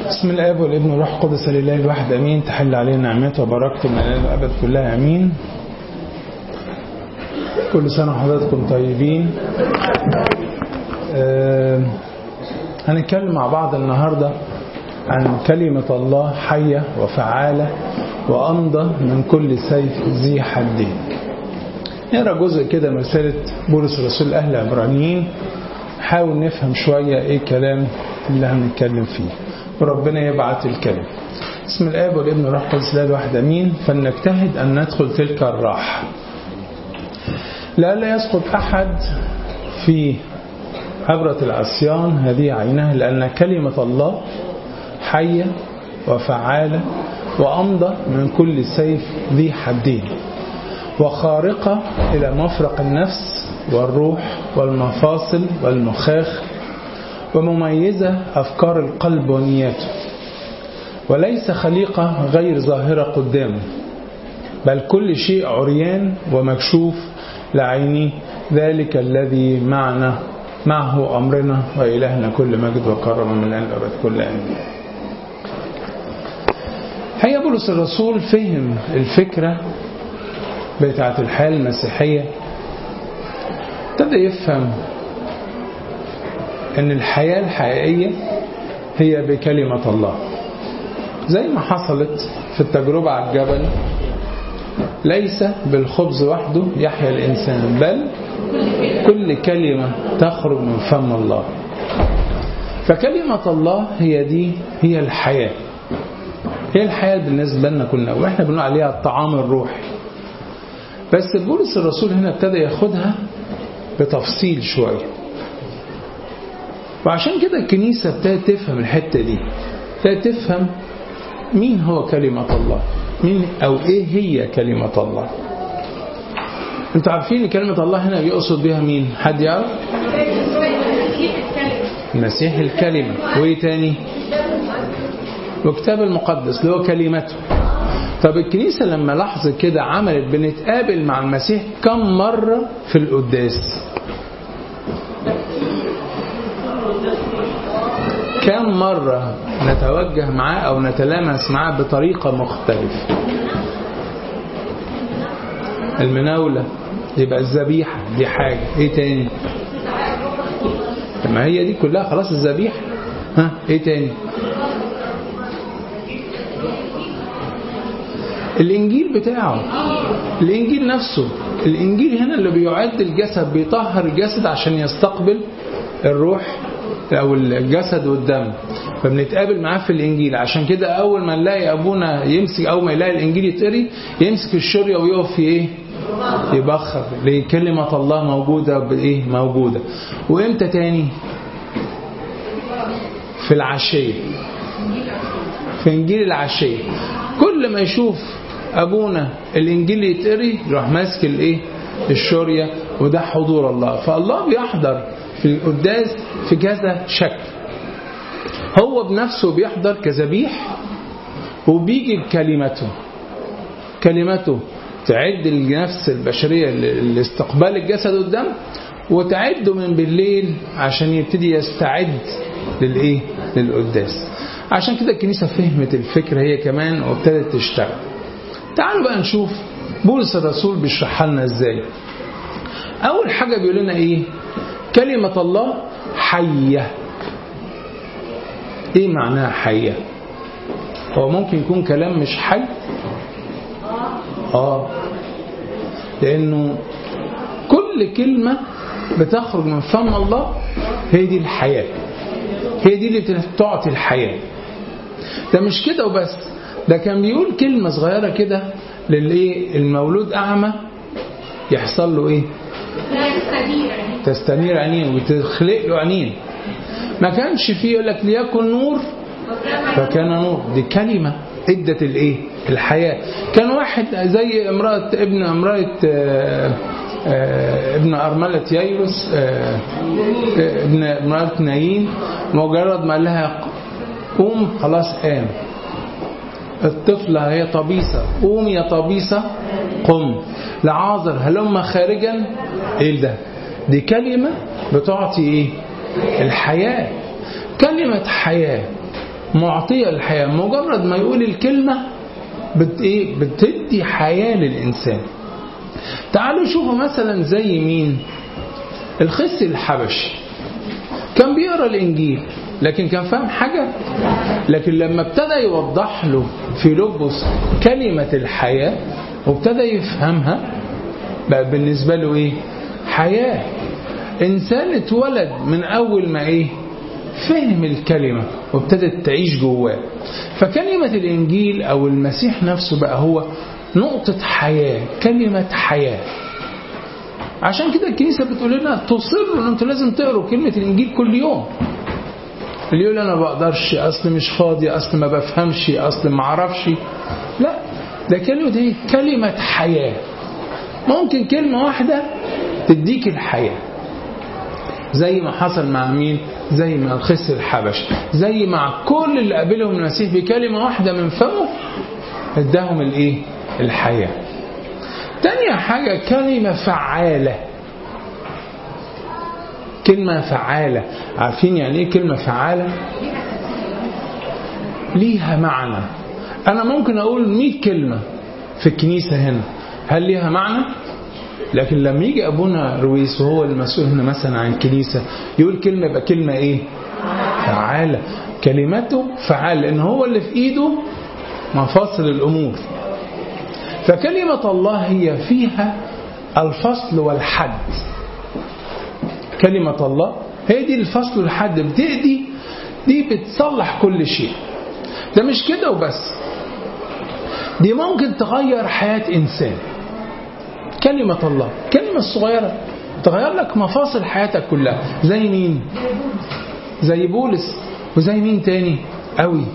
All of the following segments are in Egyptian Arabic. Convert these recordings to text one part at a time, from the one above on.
بسم الاب والابن والروح القدس لله الواحد امين تحل علينا نعمته وبركته من الان والابد كلها امين كل سنه وحضراتكم طيبين آه هنتكلم مع بعض النهارده عن كلمه الله حيه وفعاله وامضى من كل سيف ذي حدين نقرا جزء كده من رساله بولس الرسول اهل عبرانيين نحاول نفهم شويه ايه الكلام اللي هنتكلم فيه وربنا يبعت الكلام بسم الاب والابن والروح القدس لا الواحد امين فلنجتهد ان ندخل تلك الراحه لا لا يسقط احد في عبرة العصيان هذه عينها لأن كلمة الله حية وفعالة وأمضى من كل سيف ذي حدين وخارقة إلى مفرق النفس والروح والمفاصل والمخاخ ومميزة أفكار القلب ونياته وليس خليقة غير ظاهرة قدامه بل كل شيء عريان ومكشوف لعيني ذلك الذي معنا معه أمرنا وإلهنا كل مجد وكرم من الآن الأبد كل آمين هيا بولس الرسول فهم الفكرة بتاعت الحياة المسيحية ابتدى يفهم ان الحياة الحقيقية هي بكلمة الله زي ما حصلت في التجربة على الجبل ليس بالخبز وحده يحيا الإنسان بل كل كلمة تخرج من فم الله فكلمة الله هي دي هي الحياة هي الحياة بالنسبة لنا كلنا واحنا بنقول عليها الطعام الروحي بس بولس الرسول هنا ابتدى ياخدها بتفصيل شوية وعشان كده الكنيسة ابتدت تفهم الحتة دي ابتدت تفهم مين هو كلمة الله مين أو إيه هي كلمة الله انتوا عارفين كلمة الله هنا بيقصد بها مين حد يعرف المسيح الكلمة وإيه تاني والكتاب المقدس اللي هو كلمته طب الكنيسة لما لاحظت كده عملت بنتقابل مع المسيح كم مرة في القداس كم مرة نتوجه معاه أو نتلامس معاه بطريقة مختلفة المناولة يبقى الذبيحة دي حاجة ايه تاني ما هي دي كلها خلاص الذبيحة ها ايه تاني الانجيل بتاعه الانجيل نفسه الانجيل هنا اللي بيعد الجسد بيطهر الجسد عشان يستقبل الروح او الجسد والدم فبنتقابل معاه في الانجيل عشان كده اول ما نلاقي ابونا يمسك اول ما يلاقي الانجيل يتقري يمسك الشريه ويقف في ايه يبخر ليه كلمه الله موجوده بايه موجوده وامتى تاني في العشيه في انجيل العشيه كل ما يشوف ابونا الانجيل يتقري يروح ماسك الايه الشوريه وده حضور الله فالله بيحضر في القداس في كذا شكل هو بنفسه بيحضر كذبيح وبيجي بكلمته كلمته تعد النفس البشريه لاستقبال الجسد والدم وتعده من بالليل عشان يبتدي يستعد للايه للقداس عشان كده الكنيسه فهمت الفكره هي كمان وابتدت تشتغل تعالوا بقى نشوف بولس الرسول بيشرحها لنا ازاي اول حاجه بيقول لنا ايه كلمه الله حيه ايه معناها حيه هو ممكن يكون كلام مش حي اه لانه كل كلمه بتخرج من فم الله هي دي الحياه هي دي اللي بتعطي الحياه ده مش كده وبس ده كان بيقول كلمة صغيرة كده للايه المولود أعمى يحصل له إيه تستنير عينين وتخلق له عينين ما كانش فيه يقول لك ليكن نور فكان نور دي كلمة ادت الايه الحياة كان واحد زي امرأة ابن امرأة آآ آآ ابن أرملة ييروس ابن امرأة نايين مجرد ما قال لها قوم خلاص قام الطفلة هي طبيسة قوم يا طبيسة قم لعازر هلم خارجا ايه ده دي كلمة بتعطي ايه الحياة كلمة حياة معطية الحياة مجرد ما يقول الكلمة بت إيه بتدي حياة للإنسان تعالوا شوفوا مثلا زي مين الخس الحبشي كان بيقرا الإنجيل لكن كان فاهم حاجة لكن لما ابتدى يوضح له في لبس كلمة الحياة وابتدى يفهمها بقى بالنسبة له ايه حياة انسان اتولد من اول ما ايه فهم الكلمة وابتدت تعيش جواه فكلمة الانجيل او المسيح نفسه بقى هو نقطة حياة كلمة حياة عشان كده الكنيسة بتقول لنا تصر ان انتوا لازم تقروا كلمة الانجيل كل يوم اللي يقول انا بقدرش اصل مش فاضي اصل ما بفهمش اصل ما اعرفش لا ده كلمة دي كلمة حياة ممكن كلمة واحدة تديك الحياة زي ما حصل مع مين زي ما الخس الحبش زي مع كل اللي قابلهم المسيح بكلمة واحدة من فمه اداهم الايه الحياة تانية حاجة كلمة فعالة كلمة فعالة عارفين يعني ايه كلمة فعالة ليها معنى انا ممكن اقول 100 كلمة في الكنيسة هنا هل ليها معنى لكن لما يجي ابونا رويس وهو المسؤول هنا مثلا عن الكنيسة يقول كلمة يبقى كلمة ايه فعالة كلمته فعال لان هو اللي في ايده مفاصل الامور فكلمة الله هي فيها الفصل والحد كلمة الله هي دي الفصل والحد بتأدي دي بتصلح كل شيء ده مش كده وبس دي ممكن تغير حياة إنسان كلمة الله كلمة صغيرة تغير لك مفاصل حياتك كلها زي مين زي بولس وزي مين تاني قوي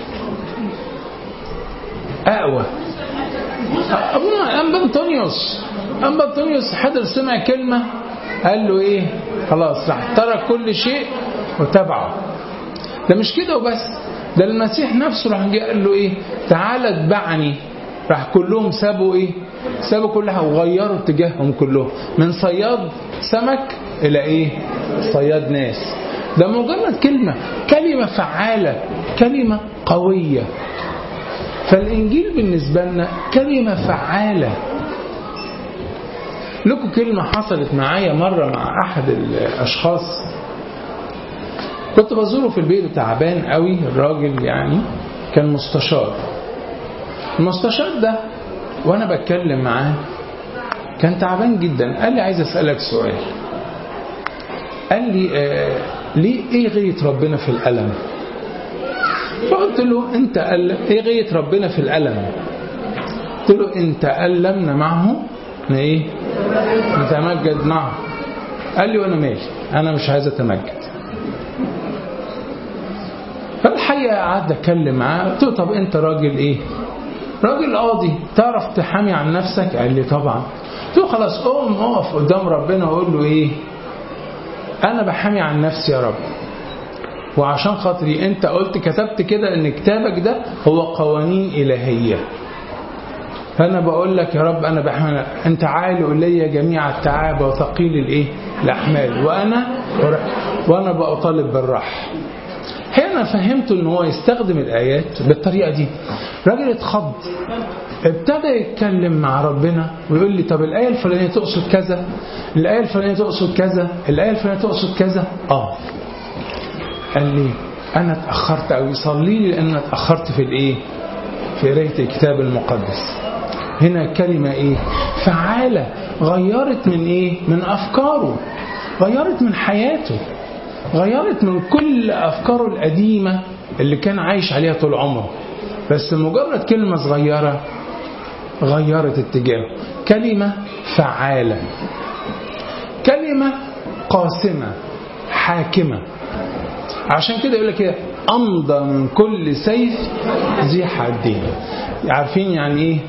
أقوى أبونا أنبا أنطونيوس أنبا أنطونيوس حضر سمع كلمة قال له إيه خلاص راح ترك كل شيء وتبعه ده مش كده وبس ده المسيح نفسه راح جه قال له ايه تعالى اتبعني راح كلهم سابوا ايه سابوا كلها وغيروا اتجاههم كلهم من صياد سمك الى ايه صياد ناس ده مجرد كلمة كلمة فعالة كلمة قوية فالإنجيل بالنسبة لنا كلمة فعالة لكم كلمة حصلت معايا مرة مع أحد الأشخاص كنت بزوره في البيت تعبان قوي الراجل يعني كان مستشار المستشار ده وانا بتكلم معاه كان تعبان جدا قال لي عايز اسالك سؤال قال لي آه ليه ايه غايه ربنا في الالم فقلت له انت ألم ايه غايه ربنا في الالم قلت له انت ألمنا معه ايه نتمجد معه قال لي وانا مالي انا مش عايز اتمجد فالحقيقة قعدت أتكلم معاه قلت له طب أنت راجل إيه؟ راجل قاضي تعرف تحامي عن نفسك؟ قال لي طبعا قلت له خلاص قوم اقف قدام ربنا وقول له إيه؟ أنا بحامي عن نفسي يا رب وعشان خاطري أنت قلت كتبت كده إن كتابك ده هو قوانين إلهية فأنا بقول لك يا رب أنا بحمل أنت عال إلي جميع التعاب وثقيل الإيه؟ الأحمال وأنا وأنا بطالب بالراحة هنا فهمت ان هو يستخدم الايات بالطريقه دي راجل اتخض ابتدى يتكلم مع ربنا ويقول لي طب الايه الفلانيه تقصد كذا الايه الفلانيه تقصد كذا الايه الفلانيه تقصد كذا اه قال لي انا اتاخرت او يصلي لي لان اتاخرت في الايه في قرايه الكتاب المقدس هنا كلمه ايه فعاله غيرت من ايه من افكاره غيرت من حياته غيرت من كل أفكاره القديمة اللي كان عايش عليها طول عمره بس مجرد كلمة صغيرة غيرت اتجاهه كلمة فعالة كلمة قاسمة حاكمة عشان كده يقول لك أمضى من كل سيف ذي حدين عارفين يعني ايه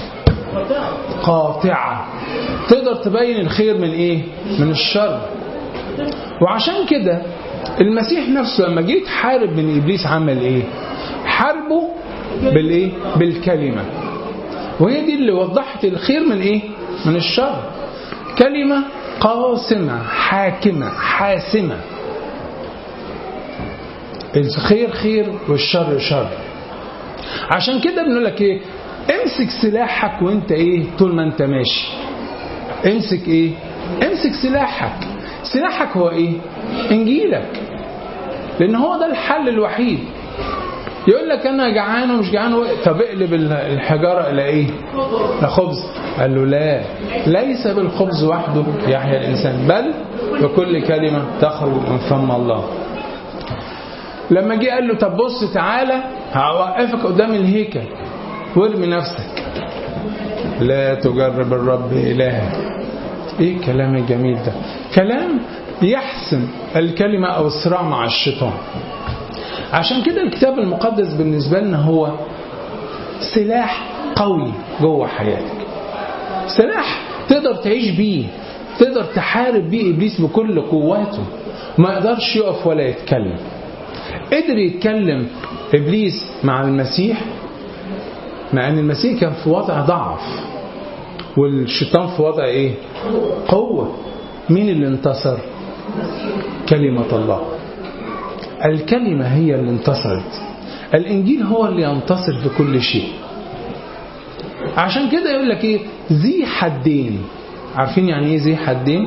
قاطعة تقدر تبين الخير من ايه من الشر وعشان كده المسيح نفسه لما جه يتحارب من ابليس عمل ايه حاربه بالايه بالكلمه وهي دي اللي وضحت الخير من ايه من الشر كلمه قاسمه حاكمه حاسمه الخير خير والشر شر عشان كده بنقول لك ايه امسك سلاحك وانت ايه طول ما انت ماشي امسك ايه امسك سلاحك سلاحك هو ايه انجيلك لان هو ده الحل الوحيد يقول لك انا جعان ومش جعان و... طب اقلب الحجاره الى ايه لخبز قال له لا ليس بالخبز وحده يحيى الانسان بل بكل كلمه تخرج من فم الله لما جه قال له طب بص تعالى هوقفك قدام الهيكل وارمي نفسك لا تجرب الرب إلهك ايه الكلام الجميل ده كلام يحسم الكلمة أو الصراع مع الشيطان عشان كده الكتاب المقدس بالنسبة لنا هو سلاح قوي جوه حياتك سلاح تقدر تعيش بيه تقدر تحارب بيه إبليس بكل قواته ما يقدرش يقف ولا يتكلم قدر يتكلم إبليس مع المسيح مع أن المسيح كان في وضع ضعف والشيطان في وضع إيه قوة مين اللي انتصر كلمة الله الكلمة هي اللي انتصرت الإنجيل هو اللي ينتصر في كل شيء عشان كده يقول لك إيه ذي حدين عارفين يعني إيه ذي حدين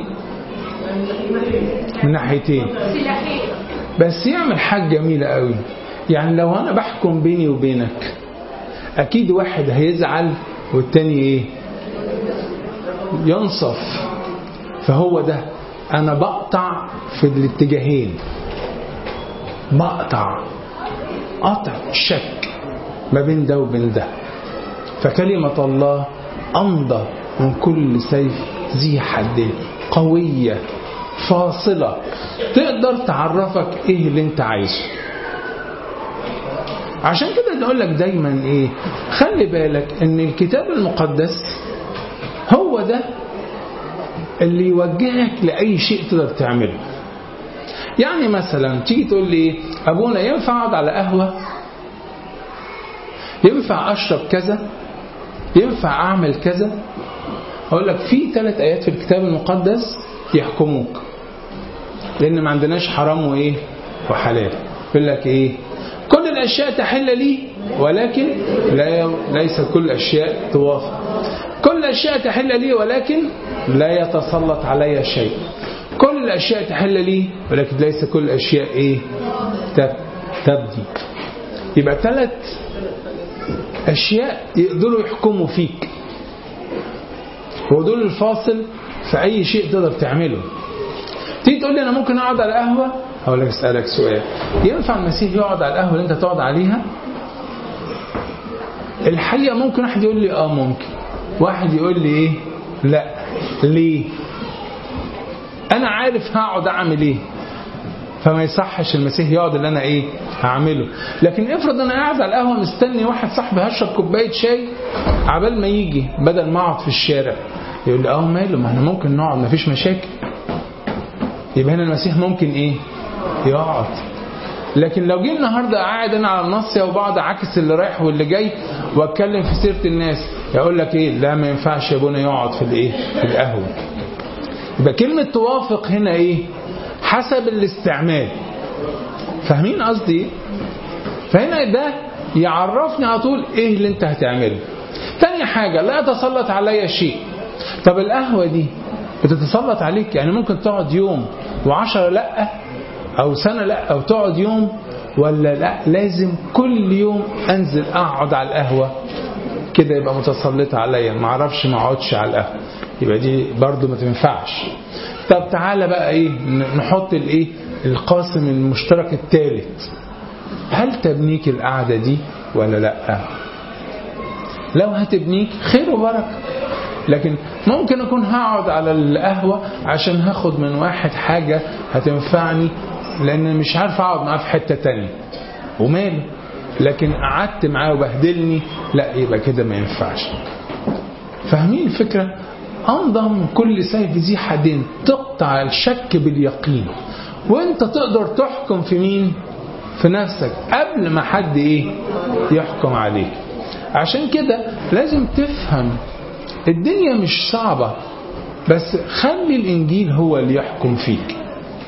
من ناحيتين بس يعمل حاجة جميلة قوي يعني لو أنا بحكم بيني وبينك أكيد واحد هيزعل والتاني إيه ينصف فهو ده أنا بقطع في الاتجاهين بقطع قطع شك ما بين ده وبين ده فكلمة الله أمضى من كل سيف ذي حدين قوية فاصلة تقدر تعرفك ايه اللي انت عايزه عشان كده نقول لك دايما ايه خلي بالك ان الكتاب المقدس هو ده اللي يوجهك لأي شيء تقدر تعمله يعني مثلا تيجي تقول لي أبونا ينفع أقعد على قهوة ينفع أشرب كذا ينفع أعمل كذا أقول لك في ثلاث آيات في الكتاب المقدس يحكموك لأن ما عندناش حرام وإيه وحلال يقول لك إيه كل الأشياء تحل لي ولكن لا ليس كل الأشياء توافق كل الأشياء تحل لي ولكن لا يتسلط علي شيء كل الأشياء تحل لي ولكن ليس كل الأشياء إيه تبدي يبقى ثلاث أشياء يقدروا يحكموا فيك ودول الفاصل في أي شيء تقدر تعمله تيجي تقول لي أنا ممكن أقعد على قهوة هقول لك أسألك سؤال ينفع المسيح يقعد على القهوة اللي أنت تقعد عليها الحقيقة ممكن واحد يقول لي آه ممكن واحد يقول لي إيه لا ليه أنا عارف هقعد أعمل إيه فما يصحش المسيح يقعد اللي أنا إيه هعمله لكن افرض أنا قاعد على القهوة مستني واحد صاحبي هشرب كوباية شاي عبال ما يجي بدل ما أقعد في الشارع يقول لي اه ماله ما احنا ممكن نقعد مفيش مشاكل يبقى هنا المسيح ممكن ايه يقعد لكن لو جه النهارده قاعد انا على الناصيه وبقعد اعاكس اللي رايح واللي جاي واتكلم في سيره الناس يقول لك ايه لا ما ينفعش يا ابونا يقعد في الايه في القهوه يبقى كلمه توافق هنا ايه حسب الاستعمال فاهمين قصدي ايه فهنا ده يعرفني على طول ايه اللي انت هتعمله تاني حاجه لا يتسلط عليا شيء طب القهوه دي بتتسلط عليك يعني ممكن تقعد يوم وعشرة لا او سنه لا او تقعد يوم ولا لا لازم كل يوم انزل اقعد على القهوه كده يبقى متسلطه عليا ما اعرفش ما اقعدش على القهوه يبقى دي برضو ما تنفعش طب تعالى بقى ايه نحط الايه القاسم المشترك الثالث هل تبنيك القعده دي ولا لا لو هتبنيك خير وبركه لكن ممكن اكون هقعد على القهوه عشان هاخد من واحد حاجه هتنفعني لان مش عارف اقعد معاه في حته تانية وماله لكن قعدت معاه وبهدلني لا يبقى كده ما ينفعش فاهمين الفكره انضم كل سيف ذي حدين تقطع الشك باليقين وانت تقدر تحكم في مين في نفسك قبل ما حد ايه يحكم عليك عشان كده لازم تفهم الدنيا مش صعبة بس خلي الإنجيل هو اللي يحكم فيك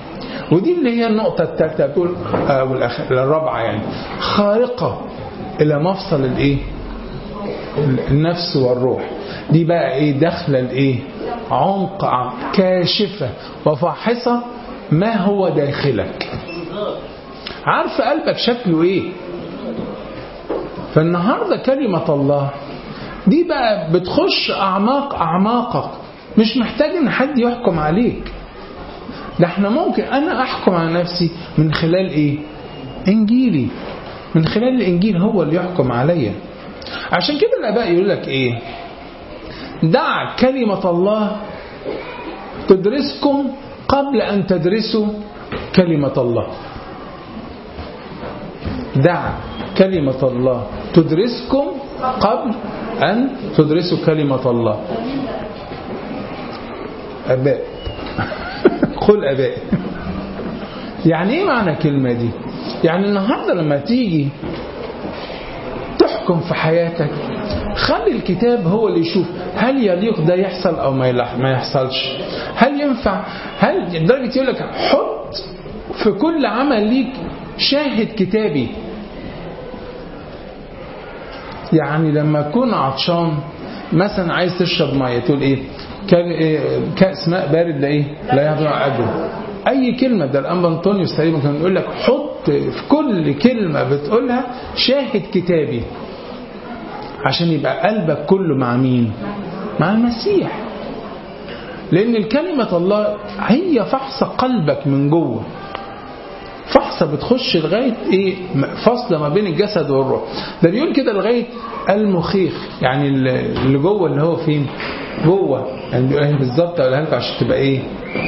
ودي اللي هي النقطة الثالثة بتقول أو الرابعة يعني خارقة إلى مفصل الإيه؟ النفس والروح دي بقى إيه داخلة الإيه؟ عمق كاشفة وفاحصة ما هو داخلك عارف قلبك شكله إيه فالنهاردة كلمة الله دي بقى بتخش أعماق أعماقك مش محتاج إن حد يحكم عليك ده احنا ممكن أنا أحكم على نفسي من خلال إيه إنجيلي من خلال الإنجيل هو اللي يحكم عليا عشان كده الآباء يقول لك إيه دع كلمة الله تدرسكم قبل أن تدرسوا كلمة الله دع كلمة الله تدرسكم قبل أن تدرسوا كلمة الله أباء قل أباء يعني إيه معنى الكلمة دي يعني النهاردة لما تيجي تحكم في حياتك خلي الكتاب هو اللي يشوف هل يليق ده يحصل أو ما يحصلش هل ينفع هل لدرجة يقول لك حط في كل عمل ليك شاهد كتابي يعني لما تكون عطشان مثلا عايز تشرب ميه تقول ايه كاس ماء بارد لا ايه لا يضيع اجره اي كلمه ده الانبا انطونيوس تقريبا كان يقول لك حط في كل كلمه بتقولها شاهد كتابي عشان يبقى قلبك كله مع مين مع المسيح لان الكلمه الله هي فحص قلبك من جوه فحصة بتخش لغاية ايه فاصلة ما بين الجسد والروح ده بيقول كده لغاية المخيخ يعني اللي جوه اللي هو فين جوه يعني بالظبط اقولها لكم عشان تبقى ايه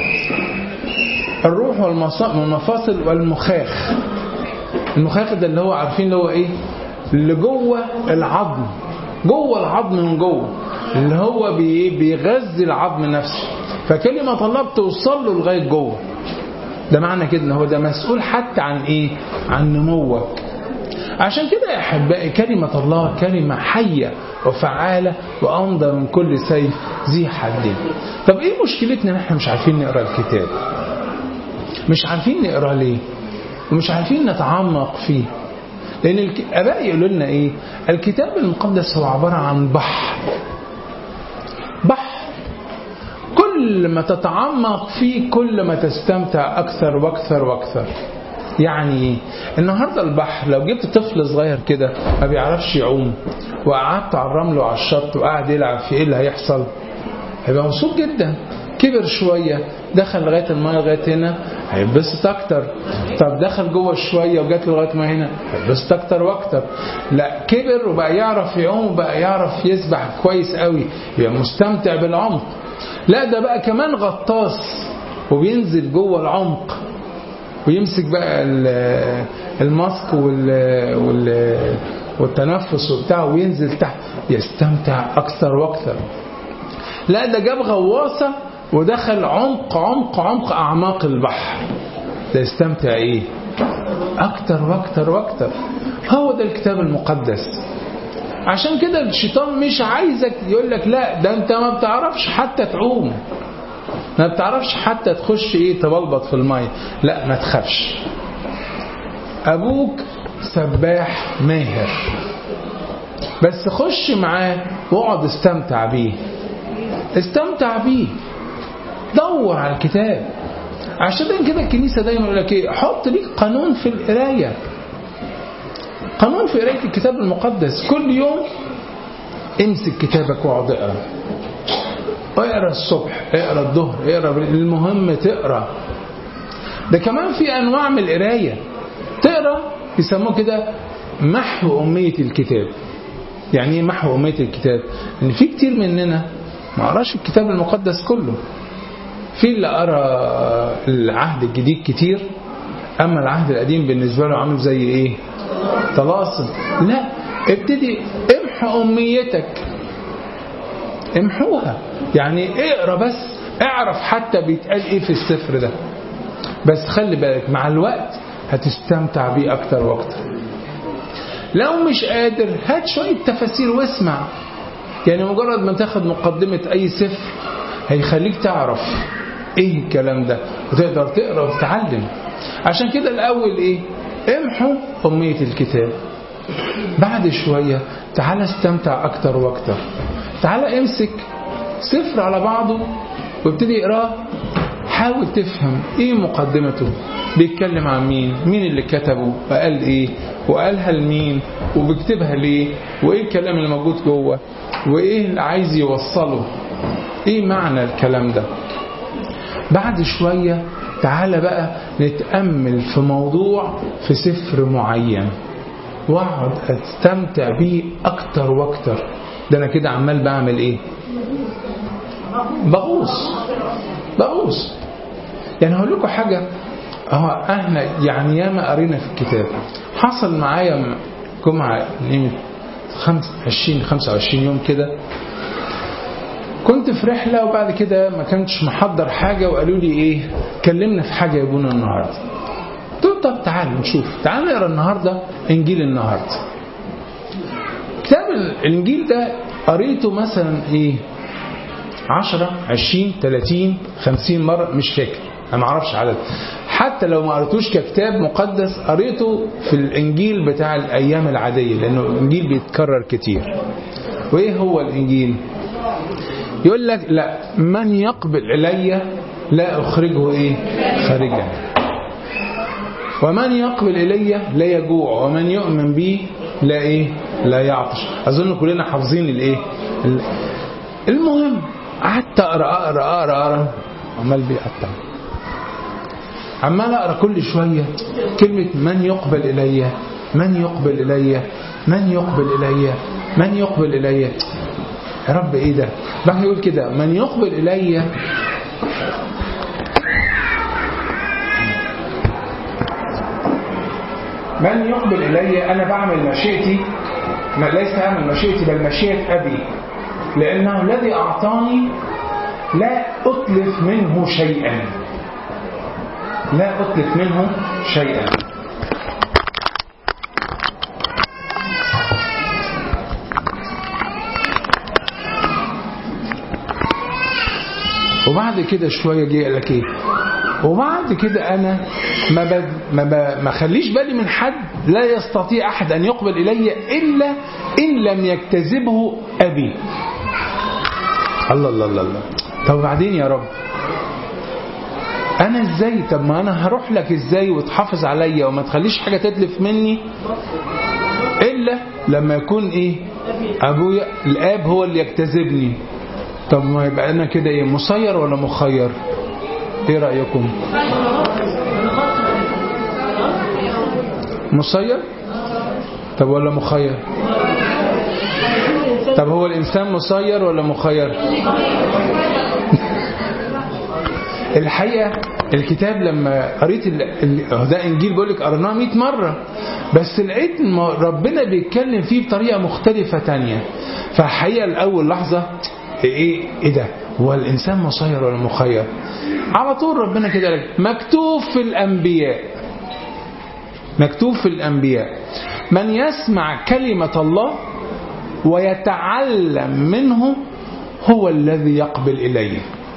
الروح والمفاصل والمخاخ المخاخ ده اللي هو عارفين اللي هو ايه اللي جوه العظم جوه العظم من جوه اللي هو بيغذي العظم نفسه فكلمة الله بتوصل له لغاية جوه ده معنى كده ان هو ده مسؤول حتى عن ايه عن نموك عشان كده يا احبائي كلمة الله كلمة حية وفعالة وأمضى من كل سيف ذي حدين طب ايه مشكلتنا ان احنا مش عارفين نقرا الكتاب مش عارفين نقرا ليه ومش عارفين نتعمق فيه لان الاباء يقولوا لنا ايه الكتاب المقدس هو عبارة عن بحر بحر كل ما تتعمق فيه كل ما تستمتع أكثر وأكثر وأكثر يعني النهاردة البحر لو جبت طفل صغير كده ما بيعرفش يعوم وقعدت على الرمل وعلى الشط وقعد يلعب في ايه اللي هيحصل هيبقى مبسوط جدا كبر شوية دخل لغاية الماء لغاية هنا هيتبسط أكتر طب دخل جوه شوية وجات له لغاية ما هنا هيتبسط أكتر وأكتر لا كبر وبقى يعرف يعوم وبقى يعرف يسبح كويس قوي يبقى مستمتع بالعمق لا ده بقى كمان غطاس وبينزل جوه العمق ويمسك بقى الماسك وال والتنفس وبتاعه وينزل تحت يستمتع أكثر وأكثر لا ده جاب غواصة ودخل عمق عمق عمق أعماق البحر ده يستمتع إيه أكتر وأكتر وأكتر هو ده الكتاب المقدس عشان كده الشيطان مش عايزك يقول لك لا ده انت ما بتعرفش حتى تعوم ما بتعرفش حتى تخش ايه تبلبط في المية لا ما تخافش ابوك سباح ماهر بس خش معاه واقعد استمتع بيه استمتع بيه دور على الكتاب عشان كده الكنيسة دايما يقول لك ايه حط ليك قانون في القراية قانون في قراية الكتاب المقدس كل يوم امسك كتابك واقعد اقرا اقرا الصبح اقرا الظهر اقرا المهم تقرا ده كمان في انواع من القرايه تقرا يسموه كده محو اميه الكتاب يعني ايه محو اميه الكتاب ان في كتير مننا ما قراش الكتاب المقدس كله في اللي قرا العهد الجديد كتير اما العهد القديم بالنسبه له عامل زي ايه طلاسم لا ابتدي امحو اميتك امحوها يعني اقرا بس اعرف حتى بيتقال ايه في السفر ده بس خلي بالك مع الوقت هتستمتع بيه اكتر واكتر لو مش قادر هات شوية تفاسير واسمع يعني مجرد ما تاخد مقدمة اي سفر هيخليك تعرف ايه الكلام ده وتقدر تقرا وتتعلم عشان كده الاول ايه امحوا اميه الكتاب بعد شويه تعالى استمتع اكتر واكتر تعالى امسك سفر على بعضه وابتدي اقراه حاول تفهم ايه مقدمته بيتكلم عن مين مين اللي كتبه وقال ايه وقالها لمين وبيكتبها ليه وايه الكلام اللي موجود جوه وايه اللي عايز يوصله ايه معنى الكلام ده بعد شوية تعالى بقى نتأمل في موضوع في سفر معين واقعد استمتع بيه اكتر واكتر ده انا كده عمال بعمل ايه بغوص بغوص يعني هقول لكم حاجة اه احنا يعني ياما قرينا في الكتاب حصل معايا جمعة قيمة 20 25 يوم كده كنت في رحلة وبعد كده ما كنتش محضر حاجة وقالوا لي ايه كلمنا في حاجة يا ابونا النهاردة قلت طب تعال نشوف تعال نقرا النهاردة انجيل النهاردة كتاب الانجيل ده قريته مثلا ايه 10 20 30 50 مرة مش فاكر انا ما اعرفش عدد حتى لو ما قريتوش ككتاب مقدس قريته في الانجيل بتاع الايام العاديه لانه الانجيل بيتكرر كتير وايه هو الانجيل يقول لك لا من يقبل الي لا اخرجه ايه خارجا ومن يقبل الي لا يجوع ومن يؤمن بي لا ايه لا يعطش اظن كلنا حافظين الايه المهم قعدت اقرا اقرا اقرا اقرا عمال بيقطع عمال اقرا كل شويه كلمه من يقبل الي من يقبل الي من يقبل الي من يقبل الي يا رب ايه ده بقى يقول كده من يقبل الي من يقبل الي انا بعمل مشيئتي ما ليس اعمل مشيئتي بل مشيئه ابي لانه الذي اعطاني لا اتلف منه شيئا لا أتلف منه شيئا وبعد كده شوية جه قال لك ايه وبعد كده انا ما ب... ما ب... ما خليش بالي من حد لا يستطيع احد ان يقبل الي الا ان لم يكتذبه ابي الله الله الله الله طب وبعدين يا رب انا ازاي طب ما انا هروح لك ازاي وتحافظ عليا وما تخليش حاجه تتلف مني الا لما يكون ايه ابويا الاب هو اللي يجتذبني طب ما يبقى انا كده ايه مسير ولا مخير ايه رايكم مسير طب ولا مخير طب هو الانسان مسير ولا مخير الحقيقه الكتاب لما قريت ال... ال... ده انجيل بيقول لك قريناه 100 مره بس لقيت ربنا بيتكلم فيه بطريقه مختلفه تانية فالحقيقه الاول لحظه ايه ايه ده هو الانسان مسير ولا مخير على طول ربنا كده لك مكتوب في الانبياء مكتوب في الانبياء من يسمع كلمه الله ويتعلم منه هو الذي يقبل اليه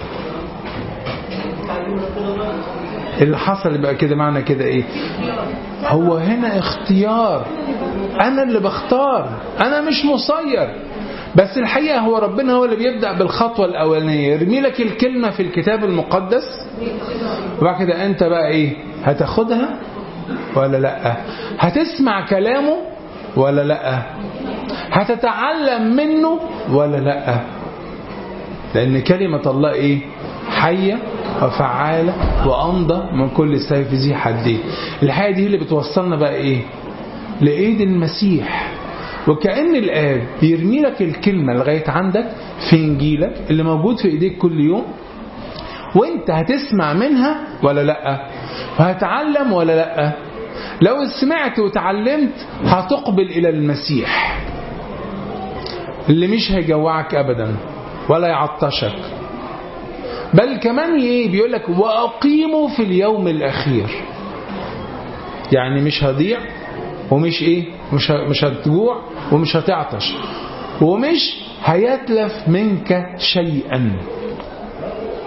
اللي حصل بقى كده معنى كده ايه هو هنا اختيار انا اللي بختار انا مش مسير بس الحقيقة هو ربنا هو اللي بيبدأ بالخطوة الأولانية يرمي لك الكلمة في الكتاب المقدس وبعد كده أنت بقى إيه هتاخدها ولا لأ هتسمع كلامه ولا لأ هتتعلم منه ولا لأ لأن كلمة الله إيه حية وفعالة وأمضى من كل سيف ذي حدين الحياة دي اللي بتوصلنا بقى إيه لإيد المسيح وكأن الآب بيرمي لك الكلمة لغاية عندك في إنجيلك اللي موجود في إيديك كل يوم وانت هتسمع منها ولا لأ وهتعلم ولا لأ لو سمعت وتعلمت هتقبل إلى المسيح اللي مش هيجوعك أبدا ولا يعطشك بل كمان ايه بيقول لك واقيموا في اليوم الاخير يعني مش هضيع ومش ايه مش مش هتجوع ومش هتعطش ومش هيتلف منك شيئا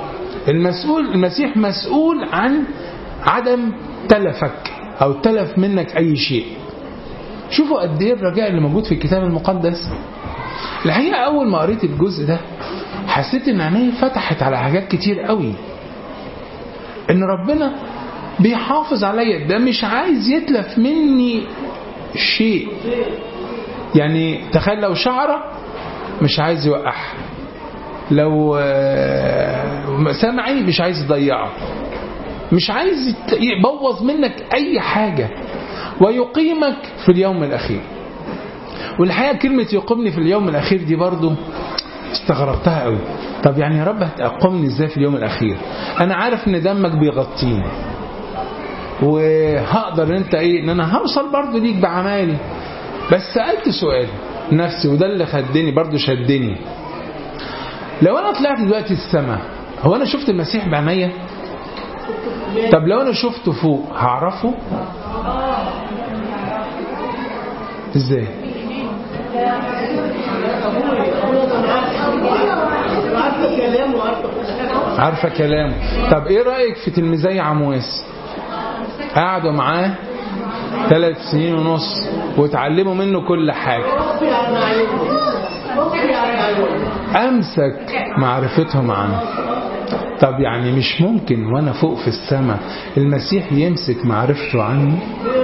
المسؤول المسيح مسؤول عن عدم تلفك أو تلف منك أي شيء شوفوا قد ايه الرجاء اللي موجود في الكتاب المقدس الحقيقة أول ما قريت الجزء ده حسيت إن عيني فتحت على حاجات كتير قوي إن ربنا بيحافظ عليا ده مش عايز يتلف مني شيء يعني تخيل لو شعرة مش عايز يوقعها لو سمعي مش عايز يضيعه مش عايز يبوظ منك أي حاجة ويقيمك في اليوم الأخير والحقيقة كلمة يقيمني في اليوم الأخير دي برضو استغربتها قوي طب يعني يا رب هتقومني ازاي في اليوم الأخير أنا عارف إن دمك بيغطيني وهقدر ان انت ايه ان انا هوصل برضو ليك بعمالي بس سألت سؤال نفسي وده اللي خدني برضو شدني لو انا طلعت دلوقتي السماء هو انا شفت المسيح بعينيا طب لو انا شفته فوق هعرفه ازاي عارفه كلامه طب ايه رايك في تلميذي عمواس قعدوا معاه ثلاث سنين ونص وتعلموا منه كل حاجه امسك معرفتهم عنه طب يعني مش ممكن وانا فوق في السماء المسيح يمسك معرفته عني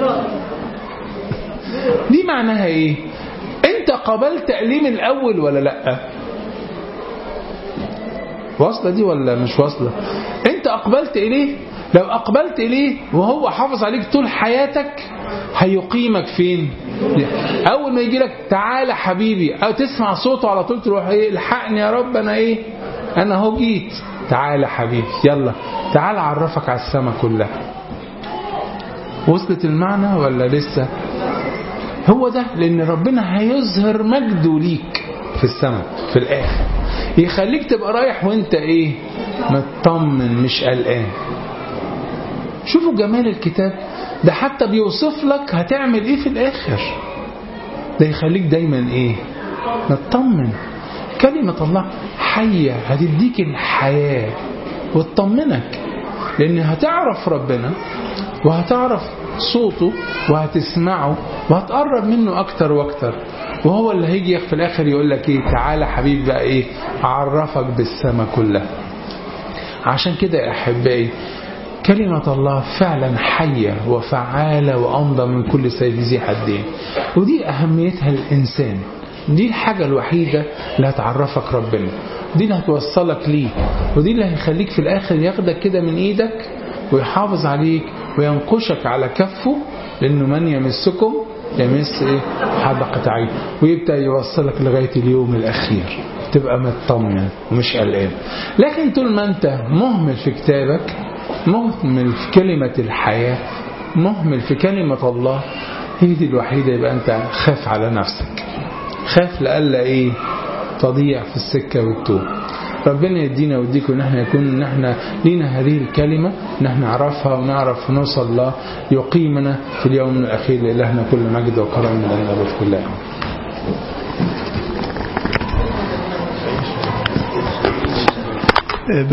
دي معناها ايه انت قبلت تأليم الاول ولا لا واصلة دي ولا مش واصلة انت اقبلت اليه لو اقبلت اليه وهو حافظ عليك طول حياتك هيقيمك فين اول ما يجي لك تعالى حبيبي او تسمع صوته على طول تروح ايه الحقني يا رب انا ايه انا اهو جيت تعالى حبيبي يلا تعالى اعرفك على السماء كلها وصلت المعنى ولا لسه هو ده لان ربنا هيظهر مجده ليك في السماء في الاخر يخليك تبقى رايح وانت ايه مطمن مش قلقان شوفوا جمال الكتاب ده حتى بيوصف لك هتعمل ايه في الاخر ده يخليك دايما ايه مطمن كلمة الله حية هتديك الحياة وتطمنك لان هتعرف ربنا وهتعرف صوته وهتسمعه وهتقرب منه اكتر واكتر وهو اللي هيجي في الاخر يقول لك ايه تعالى حبيبي بقى ايه اعرفك بالسما كلها عشان كده يا احبائي كلمة الله فعلا حية وفعالة وأمضى من كل سيف ذي حدين ودي أهميتها للإنسان دي الحاجة الوحيدة اللي هتعرفك ربنا دي اللي هتوصلك ليه ودي اللي هيخليك في الآخر ياخدك كده من إيدك ويحافظ عليك وينقشك على كفه لأنه من يمسكم يمس إيه حدقة عين ويبدأ يوصلك لغاية اليوم الأخير تبقى مطمن ومش قلقان لكن طول ما أنت مهمل في كتابك مهمل في كلمة الحياة مهمل في كلمة الله هي دي الوحيدة يبقى أنت خاف على نفسك خاف لألا إيه تضيع في السكة والتوب ربنا يدينا ويديكم ان احنا يكون ان احنا لينا هذه الكلمه ان احنا نعرفها ونعرف نوصل الله يقيمنا في اليوم الاخير لالهنا كل مجد وكرم من الابد كلها